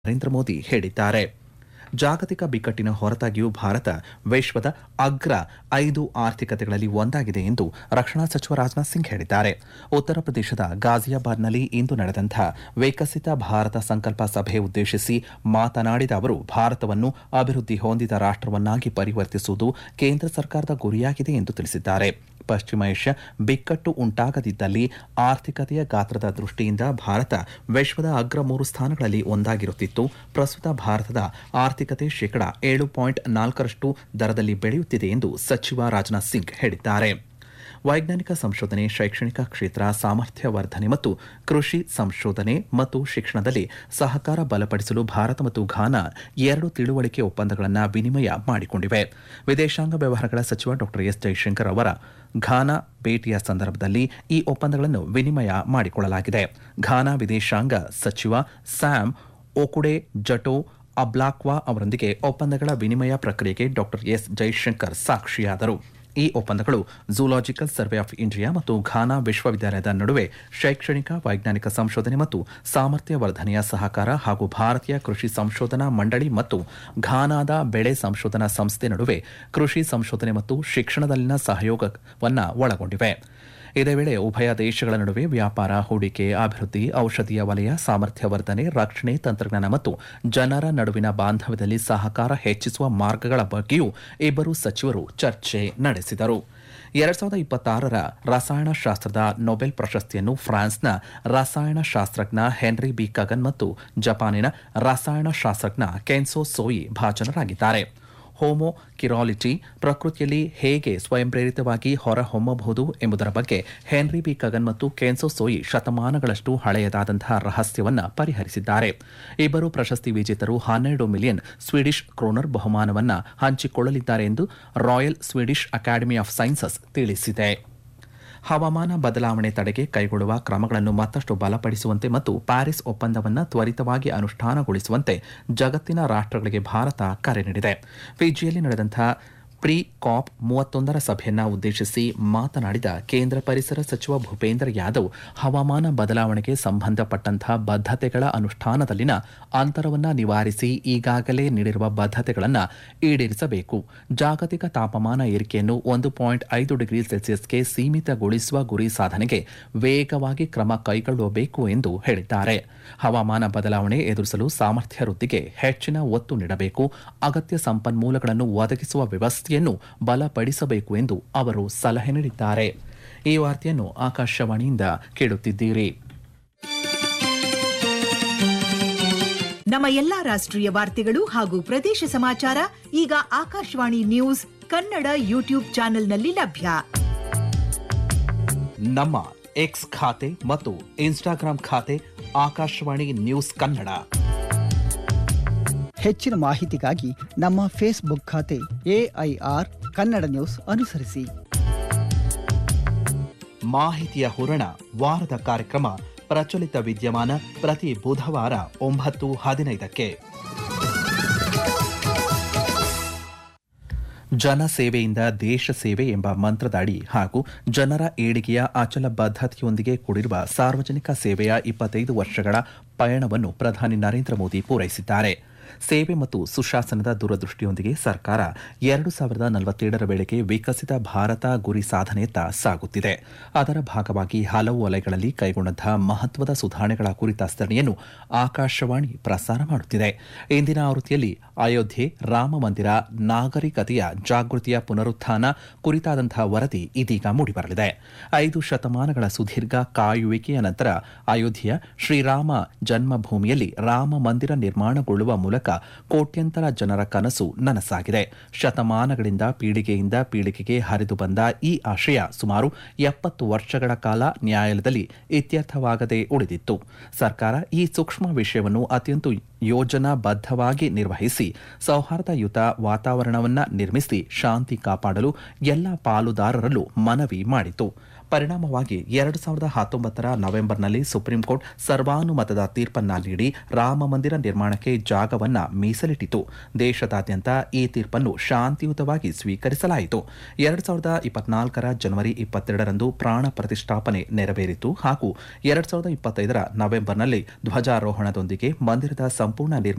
ನರೇಂದ್ರ ಮೋದಿ ಹೇಳಿದ್ದಾರೆ ಜಾಗತಿಕ ಬಿಕ್ಕಟ್ಟಿನ ಹೊರತಾಗಿಯೂ ಭಾರತ ವಿಶ್ವದ ಅಗ್ರ ಐದು ಆರ್ಥಿಕತೆಗಳಲ್ಲಿ ಒಂದಾಗಿದೆ ಎಂದು ರಕ್ಷಣಾ ಸಚಿವ ರಾಜನಾಥ್ ಸಿಂಗ್ ಹೇಳಿದ್ದಾರೆ ಉತ್ತರ ಪ್ರದೇಶದ ಗಾಜಿಯಾಬಾದ್ನಲ್ಲಿ ಇಂದು ನಡೆದಂಥ ವಿಕಸಿತ ಭಾರತ ಸಂಕಲ್ಪ ಸಭೆ ಉದ್ದೇಶಿಸಿ ಮಾತನಾಡಿದ ಅವರು ಭಾರತವನ್ನು ಅಭಿವೃದ್ಧಿ ಹೊಂದಿದ ರಾಷ್ಟವನ್ನಾಗಿ ಪರಿವರ್ತಿಸುವುದು ಕೇಂದ್ರ ಸರ್ಕಾರದ ಗುರಿಯಾಗಿದೆ ಎಂದು ತಿಳಿಸಿದ್ದಾರೆ ಪಶ್ಚಿಮ ಏಷ್ಯಾ ಬಿಕ್ಕಟ್ಟು ಉಂಟಾಗದಿದ್ದಲ್ಲಿ ಆರ್ಥಿಕತೆಯ ಗಾತ್ರದ ದೃಷ್ಟಿಯಿಂದ ಭಾರತ ವಿಶ್ವದ ಅಗ್ರ ಮೂರು ಸ್ಥಾನಗಳಲ್ಲಿ ಒಂದಾಗಿರುತ್ತಿತ್ತು ಪ್ರಸ್ತುತ ಭಾರತದ ಆರ್ಥಿಕತೆ ಶೇಕಡ ಏಳು ಪಾಯಿಂಟ್ ನಾಲ್ಕರಷ್ಟು ದರದಲ್ಲಿ ಬೆಳೆಯುತ್ತಿದೆ ಎಂದು ಸಚಿವ ರಾಜನಾಥ್ ಸಿಂಗ್ ಹೇಳಿದ್ದಾರೆ ವೈಜ್ಞಾನಿಕ ಸಂಶೋಧನೆ ಶೈಕ್ಷಣಿಕ ಕ್ಷೇತ್ರ ಸಾಮರ್ಥ್ಯ ವರ್ಧನೆ ಮತ್ತು ಕೃಷಿ ಸಂಶೋಧನೆ ಮತ್ತು ಶಿಕ್ಷಣದಲ್ಲಿ ಸಹಕಾರ ಬಲಪಡಿಸಲು ಭಾರತ ಮತ್ತು ಘಾನಾ ಎರಡು ತಿಳುವಳಿಕೆ ಒಪ್ಪಂದಗಳನ್ನು ವಿನಿಮಯ ಮಾಡಿಕೊಂಡಿವೆ ವಿದೇಶಾಂಗ ವ್ಯವಹಾರಗಳ ಸಚಿವ ಡಾ ಎಸ್ ಜೈಶಂಕರ್ ಅವರ ಘಾನಾ ಭೇಟಿಯ ಸಂದರ್ಭದಲ್ಲಿ ಈ ಒಪ್ಪಂದಗಳನ್ನು ವಿನಿಮಯ ಮಾಡಿಕೊಳ್ಳಲಾಗಿದೆ ಘಾನಾ ವಿದೇಶಾಂಗ ಸಚಿವ ಸ್ಯಾಮ್ ಓಕುಡೆ ಜಟೋ ಅಬ್ಲಾಕ್ವಾ ಅವರೊಂದಿಗೆ ಒಪ್ಪಂದಗಳ ವಿನಿಮಯ ಪ್ರಕ್ರಿಯೆಗೆ ಡಾ ಎಸ್ ಜೈಶಂಕರ್ ಸಾಕ್ಷಿಯಾದರು ಈ ಒಪ್ಪಂದಗಳು ಝೂಲಾಜಿಕಲ್ ಸರ್ವೆ ಆಫ್ ಇಂಡಿಯಾ ಮತ್ತು ಘಾನಾ ವಿಶ್ವವಿದ್ಯಾಲಯದ ನಡುವೆ ಶೈಕ್ಷಣಿಕ ವೈಜ್ಞಾನಿಕ ಸಂಶೋಧನೆ ಮತ್ತು ಸಾಮರ್ಥ್ಯ ವರ್ಧನೆಯ ಸಹಕಾರ ಹಾಗೂ ಭಾರತೀಯ ಕೃಷಿ ಸಂಶೋಧನಾ ಮಂಡಳಿ ಮತ್ತು ಘಾನಾದ ಬೆಳೆ ಸಂಶೋಧನಾ ಸಂಸ್ಥೆ ನಡುವೆ ಕೃಷಿ ಸಂಶೋಧನೆ ಮತ್ತು ಶಿಕ್ಷಣದಲ್ಲಿನ ಸಹಯೋಗವನ್ನು ಒಳಗೊಂಡಿವೆ ಇದೇ ವೇಳೆ ಉಭಯ ದೇಶಗಳ ನಡುವೆ ವ್ಯಾಪಾರ ಹೂಡಿಕೆ ಅಭಿವೃದ್ಧಿ ಔಷಧೀಯ ವಲಯ ಸಾಮರ್ಥ್ಯ ವರ್ಧನೆ ರಕ್ಷಣೆ ತಂತ್ರಜ್ಞಾನ ಮತ್ತು ಜನರ ನಡುವಿನ ಬಾಂಧವ್ಯದಲ್ಲಿ ಸಹಕಾರ ಹೆಚ್ಚಿಸುವ ಮಾರ್ಗಗಳ ಬಗ್ಗೆಯೂ ಇಬ್ಬರು ಸಚಿವರು ಚರ್ಚೆ ನಡೆಸಿದರು ಎರಡ್ ಸಾವಿರದ ಇಪ್ಪತ್ತಾರರ ರಸಾಯನಶಾಸ್ತ್ರದ ನೊಬೆಲ್ ಪ್ರಶಸ್ತಿಯನ್ನು ಫ್ರಾನ್ಸ್ನ ರಸಾಯನಶಾಸ್ತ್ರಜ್ಞ ಹೆನ್ರಿ ಬಿ ಕಗನ್ ಮತ್ತು ಜಪಾನಿನ ರಸಾಯನಶಾಸ್ತ್ರಜ್ಞ ಕೆನ್ಸೋ ಸೋಯಿ ಭಾಜನರಾಗಿದ್ದಾರೆ ಹೋಮೋ ಕಿರಾಲಿಟಿ ಪ್ರಕೃತಿಯಲ್ಲಿ ಹೇಗೆ ಸ್ವಯಂಪ್ರೇರಿತವಾಗಿ ಹೊರಹೊಮ್ಮಬಹುದು ಎಂಬುದರ ಬಗ್ಗೆ ಹೆನ್ರಿ ಬಿ ಕಗನ್ ಮತ್ತು ಕೆನ್ಸೋ ಸೋಯಿ ಶತಮಾನಗಳಷ್ಟು ಹಳೆಯದಾದಂತಹ ರಹಸ್ಯವನ್ನ ಪರಿಹರಿಸಿದ್ದಾರೆ ಇಬ್ಬರು ಪ್ರಶಸ್ತಿ ವಿಜೇತರು ಹನ್ನೆರಡು ಮಿಲಿಯನ್ ಸ್ವೀಡಿಷ್ ಕ್ರೋನರ್ ಬಹುಮಾನವನ್ನ ಹಂಚಿಕೊಳ್ಳಲಿದ್ದಾರೆ ಎಂದು royal Swedish academy of sciences ತಿಳಿಸಿದೆ ಹವಾಮಾನ ಬದಲಾವಣೆ ತಡೆಗೆ ಕೈಗೊಳ್ಳುವ ಕ್ರಮಗಳನ್ನು ಮತ್ತಷ್ಟು ಬಲಪಡಿಸುವಂತೆ ಮತ್ತು ಪ್ಯಾರಿಸ್ ಒಪ್ಪಂದವನ್ನು ತ್ವರಿತವಾಗಿ ಅನುಷ್ಠಾನಗೊಳಿಸುವಂತೆ ಜಗತ್ತಿನ ರಾಷ್ಟ್ರಗಳಿಗೆ ಭಾರತ ಕರೆ ನೀಡಿದೆ ಫಿಜಿಯಲ್ಲಿ ನಡೆದಂತಹ ಪ್ರೀ ಕಾಪ್ ಮೂವತ್ತೊಂದರ ಸಭೆಯನ್ನ ಉದ್ದೇಶಿಸಿ ಮಾತನಾಡಿದ ಕೇಂದ್ರ ಪರಿಸರ ಸಚಿವ ಭೂಪೇಂದ್ರ ಯಾದವ್ ಹವಾಮಾನ ಬದಲಾವಣೆಗೆ ಸಂಬಂಧಪಟ್ಟಂತಹ ಬದ್ಧತೆಗಳ ಅನುಷ್ಠಾನದಲ್ಲಿನ ಅಂತರವನ್ನು ನಿವಾರಿಸಿ ಈಗಾಗಲೇ ನೀಡಿರುವ ಬದ್ಧತೆಗಳನ್ನು ಈಡೇರಿಸಬೇಕು ಜಾಗತಿಕ ತಾಪಮಾನ ಏರಿಕೆಯನ್ನು ಒಂದು ಪಾಯಿಂಟ್ ಐದು ಡಿಗ್ರಿ ಸೆಲ್ಸಿಯಸ್ಗೆ ಸೀಮಿತಗೊಳಿಸುವ ಗುರಿ ಸಾಧನೆಗೆ ವೇಗವಾಗಿ ಕ್ರಮ ಕೈಗೊಳ್ಳಬೇಕು ಎಂದು ಹೇಳಿದ್ದಾರೆ ಹವಾಮಾನ ಬದಲಾವಣೆ ಎದುರಿಸಲು ಸಾಮರ್ಥ್ಯ ವೃದ್ಧಿಗೆ ಹೆಚ್ಚಿನ ಒತ್ತು ನೀಡಬೇಕು ಅಗತ್ಯ ಸಂಪನ್ಮೂಲಗಳನ್ನು ಒದಗಿಸುವ ವ್ಯವಸ್ಥೆಯನ್ನು ಬಲಪಡಿಸಬೇಕು ಎಂದು ಅವರು ಸಲಹೆ ನೀಡಿದ್ದಾರೆ ಈ ವಾರ್ತೆಯನ್ನು ಆಕಾಶವಾಣಿಯಿಂದ ಕೇಳುತ್ತಿದ್ದೀರಿ ನಮ್ಮ ಎಲ್ಲಾ ರಾಷ್ಟ್ರೀಯ ವಾರ್ತೆಗಳು ಹಾಗೂ ಪ್ರದೇಶ ಸಮಾಚಾರ ಈಗ ಆಕಾಶವಾಣಿ ನ್ಯೂಸ್ ಕನ್ನಡ ಯೂಟ್ಯೂಬ್ ಚಾನೆಲ್ನಲ್ಲಿ ಲಭ್ಯ ನಮ್ಮ ಎಕ್ಸ್ ಖಾತೆ ಮತ್ತು ಇನ್ಸ್ಟಾಗ್ರಾಂ ಖಾತೆ ಆಕಾಶವಾಣಿ ನ್ಯೂಸ್ ಕನ್ನಡ ಹೆಚ್ಚಿನ ಮಾಹಿತಿಗಾಗಿ ನಮ್ಮ ಫೇಸ್ಬುಕ್ ಖಾತೆ ಎಐಆರ್ ಕನ್ನಡ ನ್ಯೂಸ್ ಅನುಸರಿಸಿ ಮಾಹಿತಿಯ ಹೂರಣ ವಾರದ ಕಾರ್ಯಕ್ರಮ ಪ್ರಚಲಿತ ವಿದ್ಯಮಾನ ಪ್ರತಿ ಬುಧವಾರ ಒಂಬತ್ತು ಹದಿನೈದಕ್ಕೆ ಜನಸೇವೆಯಿಂದ ದೇಶ ಸೇವೆ ಎಂಬ ಮಂತ್ರದ ಅಡಿ ಹಾಗೂ ಜನರ ಏಳಿಗೆಯ ಅಚಲ ಬದ್ಧತೆಯೊಂದಿಗೆ ಕೂಡಿರುವ ಸಾರ್ವಜನಿಕ ಸೇವೆಯ ಇಪ್ಪತ್ತೈದು ವರ್ಷಗಳ ಪಯಣವನ್ನು ಪ್ರಧಾನಿ ನರೇಂದ್ರ ಮೋದಿ ಪೂರೈಸಿದ್ದಾರೆ ಸೇವೆ ಮತ್ತು ಸುಶಾಸನದ ದೂರದೃಷ್ಟಿಯೊಂದಿಗೆ ಸರ್ಕಾರ ಎರಡು ಸಾವಿರದ ನಲವತ್ತೇಳರ ವೇಳೆಗೆ ವಿಕಸಿತ ಭಾರತ ಗುರಿ ಸಾಧನೆಯತ್ತ ಸಾಗುತ್ತಿದೆ ಅದರ ಭಾಗವಾಗಿ ಹಲವು ವಲಯಗಳಲ್ಲಿ ಕೈಗೊಂಡಂತಹ ಮಹತ್ವದ ಸುಧಾರಣೆಗಳ ಕುರಿತ ಸರಣಿಯನ್ನು ಆಕಾಶವಾಣಿ ಪ್ರಸಾರ ಮಾಡುತ್ತಿದೆ ಇಂದಿನ ಆವೃತ್ತಿಯಲ್ಲಿ ಅಯೋಧ್ಯೆ ರಾಮ ಮಂದಿರ ನಾಗರಿಕತೆಯ ಜಾಗೃತಿಯ ಪುನರುತ್ಥಾನ ಕುರಿತಾದಂತಹ ವರದಿ ಇದೀಗ ಮೂಡಿಬರಲಿದೆ ಐದು ಶತಮಾನಗಳ ಸುದೀರ್ಘ ಕಾಯುವಿಕೆಯ ನಂತರ ಅಯೋಧ್ಯೆಯ ಶ್ರೀರಾಮ ಜನ್ಮಭೂಮಿಯಲ್ಲಿ ರಾಮ ಮಂದಿರ ನಿರ್ಮಾಣಗೊಳ್ಳುವ ಮೂಲಕ ಕೋಟ್ಯಂತರ ಜನರ ಕನಸು ನನಸಾಗಿದೆ ಶತಮಾನಗಳಿಂದ ಪೀಳಿಗೆಯಿಂದ ಪೀಳಿಗೆಗೆ ಹರಿದು ಬಂದ ಈ ಆಶಯ ಸುಮಾರು ಎಪ್ಪತ್ತು ವರ್ಷಗಳ ಕಾಲ ನ್ಯಾಯಾಲಯದಲ್ಲಿ ಇತ್ಯರ್ಥವಾಗದೆ ಉಳಿದಿತ್ತು ಸರ್ಕಾರ ಈ ಸೂಕ್ಷ್ಮ ವಿಷಯವನ್ನು ಅತ್ಯಂತ ಯೋಜನಾಬದ್ಧವಾಗಿ ನಿರ್ವಹಿಸಿ ಸೌಹಾರ್ದಯುತ ವಾತಾವರಣವನ್ನ ನಿರ್ಮಿಸಿ ಶಾಂತಿ ಕಾಪಾಡಲು ಎಲ್ಲ ಪಾಲುದಾರರಲ್ಲೂ ಮನವಿ ಮಾಡಿತು ಪರಿಣಾಮವಾಗಿ ಎರಡು ಸಾವಿರದ ಹತ್ತೊಂಬತ್ತರ ನವೆಂಬರ್ನಲ್ಲಿ ಸುಪ್ರೀಂ ಕೋರ್ಟ್ ಸರ್ವಾನುಮತದ ತೀರ್ಪನ್ನ ನೀಡಿ ರಾಮ ಮಂದಿರ ನಿರ್ಮಾಣಕ್ಕೆ ಜಾಗವನ್ನ ಮೀಸಲಿಟ್ಟಿತು ದೇಶದಾದ್ಯಂತ ಈ ತೀರ್ಪನ್ನು ಶಾಂತಿಯುತವಾಗಿ ಸ್ವೀಕರಿಸಲಾಯಿತು ಎರಡು ಸಾವಿರದ ಇಪ್ಪತ್ನಾಲ್ಕರ ಜನವರಿ ಇಪ್ಪತ್ತೆರಡರಂದು ಪ್ರಾಣ ಪ್ರತಿಷ್ಠಾಪನೆ ನೆರವೇರಿತು ಹಾಗೂ ಎರಡು ಸಾವಿರದ ಇಪ್ಪತ್ತೈದರ ನವೆಂಬರ್ನಲ್ಲಿ ಧ್ವಜಾರೋಹಣದೊಂದಿಗೆ ಮಂದಿರದ ಸಂಪೂರ್ಣ ನಿರ್ಮಾಣ